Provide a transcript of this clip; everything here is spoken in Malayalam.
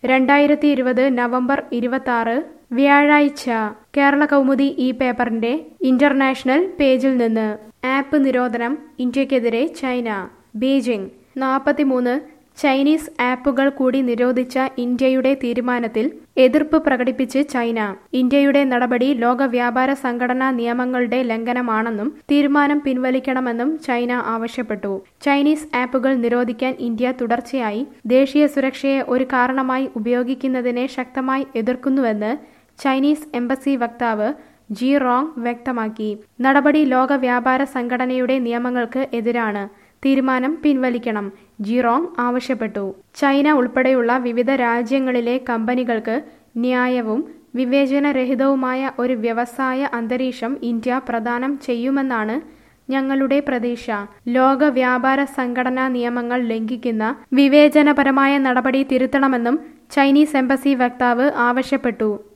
രണ്ടായിരത്തി ഇരുപത് നവംബർ ഇരുപത്തി വ്യാഴാഴ്ച കേരള കൗമുദി ഈ പേപ്പറിന്റെ ഇന്റർനാഷണൽ പേജിൽ നിന്ന് ആപ്പ് നിരോധനം ഇന്ത്യക്കെതിരെ ചൈന ബീജിംഗ് നാൽപ്പത്തിമൂന്ന് ചൈനീസ് ആപ്പുകൾ കൂടി നിരോധിച്ച ഇന്ത്യയുടെ തീരുമാനത്തിൽ എതിർപ്പ് പ്രകടിപ്പിച്ച് ചൈന ഇന്ത്യയുടെ നടപടി ലോക വ്യാപാര സംഘടനാ നിയമങ്ങളുടെ ലംഘനമാണെന്നും തീരുമാനം പിൻവലിക്കണമെന്നും ചൈന ആവശ്യപ്പെട്ടു ചൈനീസ് ആപ്പുകൾ നിരോധിക്കാൻ ഇന്ത്യ തുടർച്ചയായി ദേശീയ സുരക്ഷയെ ഒരു കാരണമായി ഉപയോഗിക്കുന്നതിനെ ശക്തമായി എതിർക്കുന്നുവെന്ന് ചൈനീസ് എംബസി വക്താവ് ജി റോങ് വ്യക്തമാക്കി നടപടി ലോക വ്യാപാര സംഘടനയുടെ നിയമങ്ങൾക്ക് എതിരാണ് തീരുമാനം പിൻവലിക്കണം ജിറോങ് ആവശ്യപ്പെട്ടു ചൈന ഉൾപ്പെടെയുള്ള വിവിധ രാജ്യങ്ങളിലെ കമ്പനികൾക്ക് ന്യായവും വിവേചനരഹിതവുമായ ഒരു വ്യവസായ അന്തരീക്ഷം ഇന്ത്യ പ്രദാനം ചെയ്യുമെന്നാണ് ഞങ്ങളുടെ പ്രതീക്ഷ ലോക വ്യാപാര സംഘടനാ നിയമങ്ങൾ ലംഘിക്കുന്ന വിവേചനപരമായ നടപടി തിരുത്തണമെന്നും ചൈനീസ് എംബസി വക്താവ് ആവശ്യപ്പെട്ടു